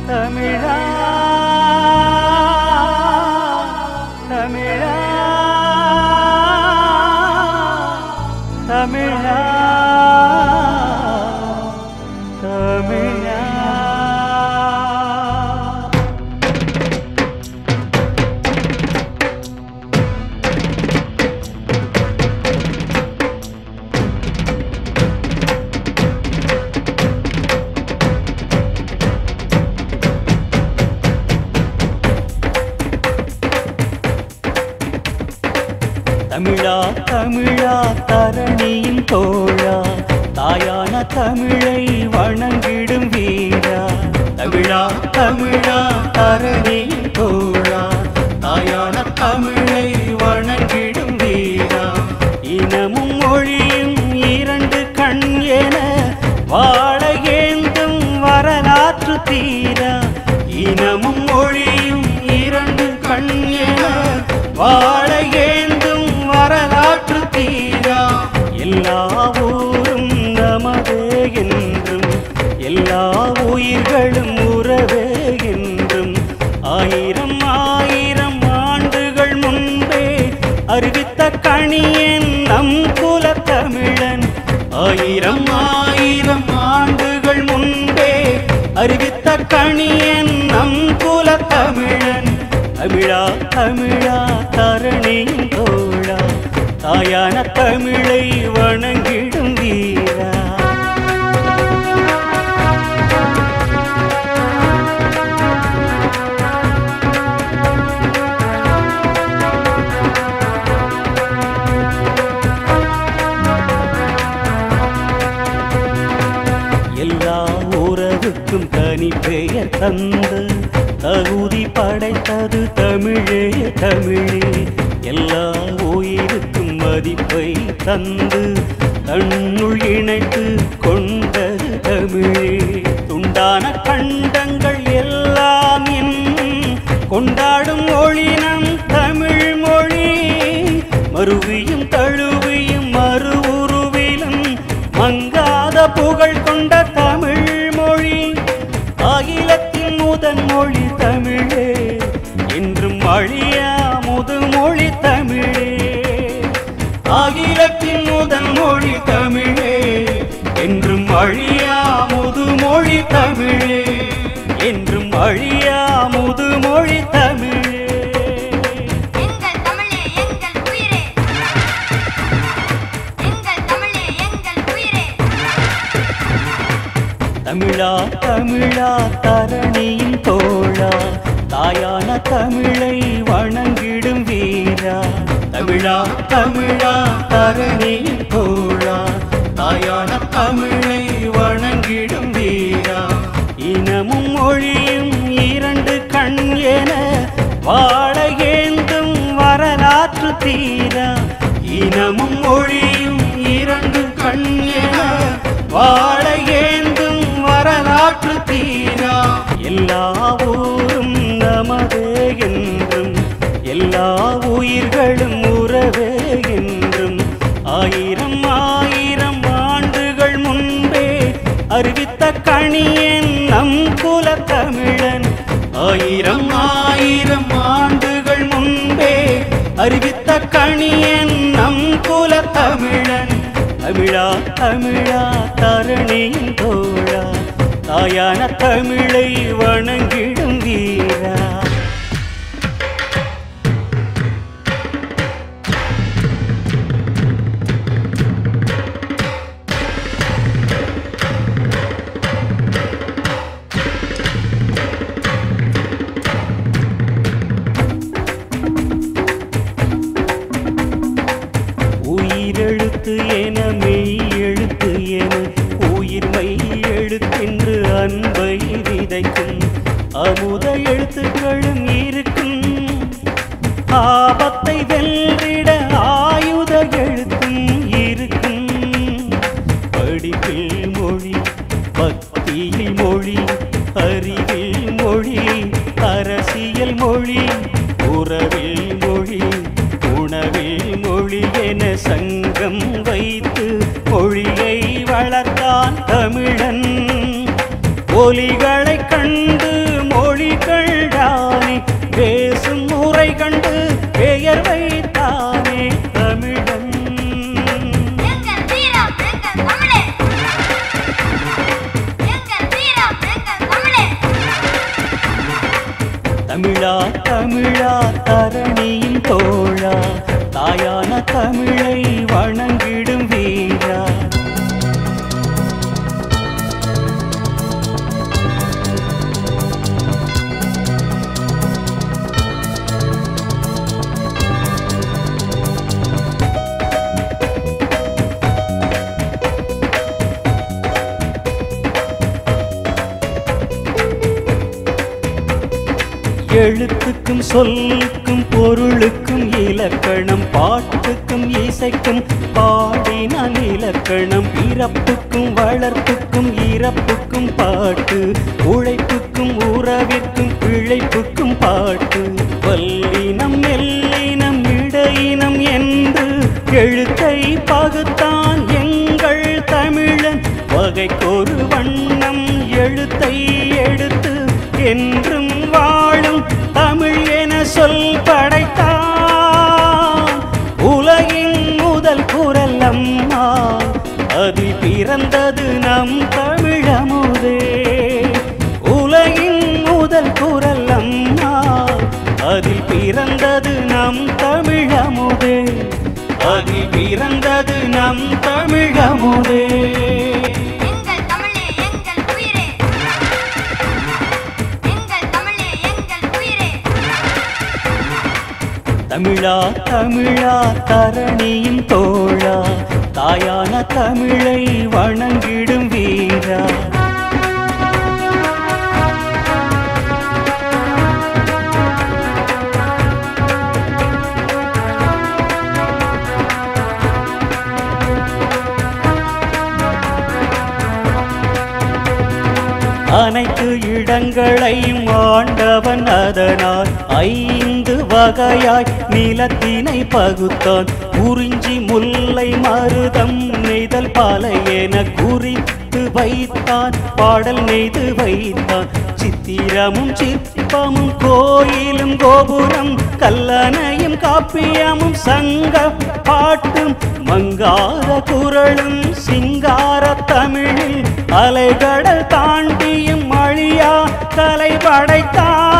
தமிழா தமிழா தமிழா தமிழா தமிழா தமிழா தரணியின் தோழா தாயான தமிழை வணங்கிடும் வீரா தமிழா தமிழா தரணியின் தோழா தாயான தமிழை வணங்கிடும் வீரா இனமும் மொழியும் இரண்டு கண் என வாழ ஏந்தும் வரலாற்று தீரா இனமும் மொழியும் இரண்டு கண் என வாழ ஏந்தும் வரலாற்று தீரா எல்லா ஊரும் நமதே என்றும் எல்லா உயிர்களும் உறவே என்றும் ஆயிரம் ஆயிரம் ஆண்டுகள் முன்பே அறிவித்த கணியன் நம் குலத்தமிழன் ஆயிரம் ஆயிரம் ஆண்டுகள் முன்பே அறிவித்த கணியன் நம் குலத்தமிழன் தமிழா தமிழா தரணியின் தோழா தாயான தமிழை வணங்கிடும் வீரா எல்லா உறவுக்கும் தனி பெயர் தந்து தகுதி படைத்தது தமிழே தமிழே எல்லா உயிருக்கும் மதிப்பை தந்து தன்னுள் இணைத்து கொண்டது தமிழே துண்டான கண்டங்கள் எல்லாம் இன்னும் கொண்டாடும் மொழி நம் தமிழ் மொழி மறுவியும் தழுவியும் மறு உருவிலும் மங்காத புகழ் கொண்ட தமிழ் மொழி அகிலத்தின் முதன் மொழி தமிழே என்றும் அழியா முதுமொழி தமிழே அகிலத்தின் முதன் மொழி தமிழே என்றும் அழியா முதுமொழி தமிழே என்றும் அழியா முதுமொழி தமிழே எங்கள் தமிழே எங்கள் உயிரே எங்கள் தமிழே எங்கள் உயிரே தமிழா தமிழா தரணியின் தோழா தாயான தமிழை வணங்கிடும் வீரா தமிழா தமிழா தரணியின் தோழா தாயான தமிழை வணங்கிடும் வீரா இனமும் மொழியும் இரண்டு கண் என வாழ ஏந்தும் வரலாற்று தீரா இனமும் மொழியும் இரண்டு கண் என வாழ ஏந்தும் வரலாற்று தீரா எல்லா ஊரும் நமதே என்றும் எல்லா உயிர்களும் உறவே என்றும் ஆயிரம் ஆயிரம் ஆண்டுகள் முன்பே அறிவித்த கணியன் நம் குலத்தமிழன் ஆயிரம் ஆயிரம் ஆண்டுகள் முன்பே அறிவித்த கணியன் நம் குலத்தமிழன் தமிழா தமிழா தரணியின் தோழா தாயான தமிழை வணங்கிடும் வீரா உயிரெழுத்து என மெய் எழுத்து என உயிர் மெய் எழுத்தென்று அன்பை விதைக்கும் அமுத எழுத்துக்களும் இருக்கும் ஆபத்தை வென்றிட ஆயுத எழுத்தும் இருக்கும் படிப்பில் மொழி பக்தியில் மொழி அறிவில் மொழி அரசியல் மொழி உறவில் மொழி உணவில் மொழி என சங்கம் வைத்து மொழியை வளர்த்தான் தமிழன் ஒலிகளை கண்டு தமிழா தமிழா தரணியின் தோழா தாயான தமிழை வணங்கிடும் வீரா எழுத்துக்கும் சொல்லுக்கும் பொருளுக்கும் இலக்கணம் பாட்டுக்கும் இசைக்கும் பாடினால் இலக்கணம் பிறப்புக்கும் வளர்ப்புக்கும் இறப்புக்கும் பாட்டு உழைப்புக்கும் உறவிற்கும் பிழைப்புக்கும் பாட்டு வல்லினம் மெல்லினம் இடையினம் என்று எழுத்தை பகுத்தான் எங்கள் தமிழன் வகைக்கொரு வண்ணம் எழுத்தை எடுத்து என்றும் வாழும் தமிழ் என சொல் படைத்தான் உலகின் முதல் குரல் அம்மா அதில் பிறந்தது நம் தமிழமுதே உலகின் முதல் குரல் அம்மா அதில் பிறந்தது நம் தமிழமுதே அதில் பிறந்தது நம் தமிழமுதே எங்கள் தமிழே எங்கள் உயிரே எங்கள் தமிழே எங்கள் உயிரே தமிழா தமிழா தரணியின் தோழா தாயான தமிழை வணங்கிடும் வீரா அனைத்து இடங்களையும் ஆண்டவன் அதனால் ஐந்து வகையாய் நிலத்தினை பகுத்தான் குறிஞ்சி முல்லை மருதம் நெய்தல் பாலை என குறித்து வைத்தான் பாடல் நெய்து வைத்தான் சித்திரமும் சிற்பமும் கோயிலும் கோபுரம் கல்லணையும் காப்பியமும் சங்க பாட்டும் மங்காத குரலும் சிங்கார தமிழில் அலைகடல் தாண்டியும் அழியா கலை படைத்தான்